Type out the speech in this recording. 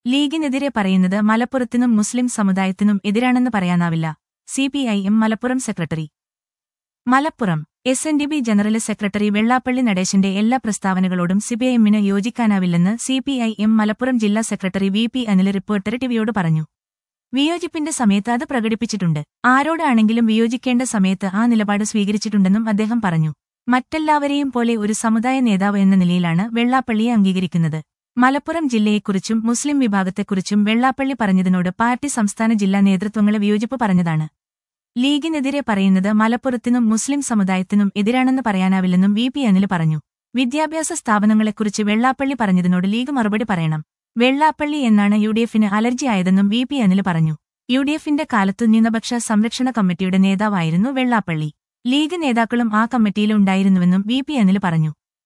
ലീഗിനെതിരെ പറയുന്നത് മലപ്പുറത്തിനും മുസ്ലിം സമുദായത്തിനും എതിരാണെന്ന് പറയാനാവില്ല CPIM Malappuram secretary Malappuram S N D P general secretary Vellappally നടേശന്റെ എല്ലാ പ്രസ്താവനകളോടും സിപിഐഎമ്മിന് യോജിക്കാനാവില്ലെന്ന് സിപിഐഎം മലപ്പുറം ജില്ലാ secretary V P Anil reporter ടിവിയോട് പറഞ്ഞു വിയോജിപ്പിന്റെ സമയത്ത് അത് പ്രകടിപ്പിച്ചിട്ടുണ്ട് ആരോടാണെങ്കിലും വിയോജിക്കേണ്ട സമയത്ത് ആ നിലപാട് സ്വീകരിച്ചിട്ടുണ്ടെന്നും അദ്ദേഹം പറഞ്ഞു മറ്റെല്ലാവരെയും പോലെ ഒരു സമുദായ നേതാവ് എന്ന നിലയിലാണ് വെള്ളാപ്പള്ളിയെ അംഗീകരിക്കുന്നത് മലപ്പുറം ജില്ലയെക്കുറിച്ചും മുസ്ലിം വിഭാഗത്തെക്കുറിച്ചും വെള്ളാപ്പള്ളി പറഞ്ഞതിനോട് പാർട്ടി സംസ്ഥാന ജില്ലാ നേതൃത്വങ്ങളെ വിയോജിപ്പ് പറഞ്ഞതാണ് ലീഗിനെതിരെ പറയുന്നത് മലപ്പുറത്തിനും മുസ്ലിം സമുദായത്തിനും എതിരാണെന്ന് പറയാനാവില്ലെന്നും വി പി അനിൽ പറഞ്ഞു വിദ്യാഭ്യാസ സ്ഥാപനങ്ങളെക്കുറിച്ച് വെള്ളാപ്പള്ളി പറഞ്ഞതിനോട് ലീഗ് മറുപടി പറയണം വെള്ളാപ്പള്ളി എന്നാണ് യു ഡി എഫിന് അലർജി ആയതെന്നും വി പി അനിൽ പറഞ്ഞു യു ഡി എഫിന്റെ കാലത്തു ന്യൂനപക്ഷ സംരക്ഷണ കമ്മിറ്റിയുടെ നേതാവായിരുന്നു വെള്ളാപ്പള്ളി ലീഗ് നേതാക്കളും ആ കമ്മിറ്റിയിലുണ്ടായിരുന്നുവെന്നും വി പി അനിൽ പറഞ്ഞു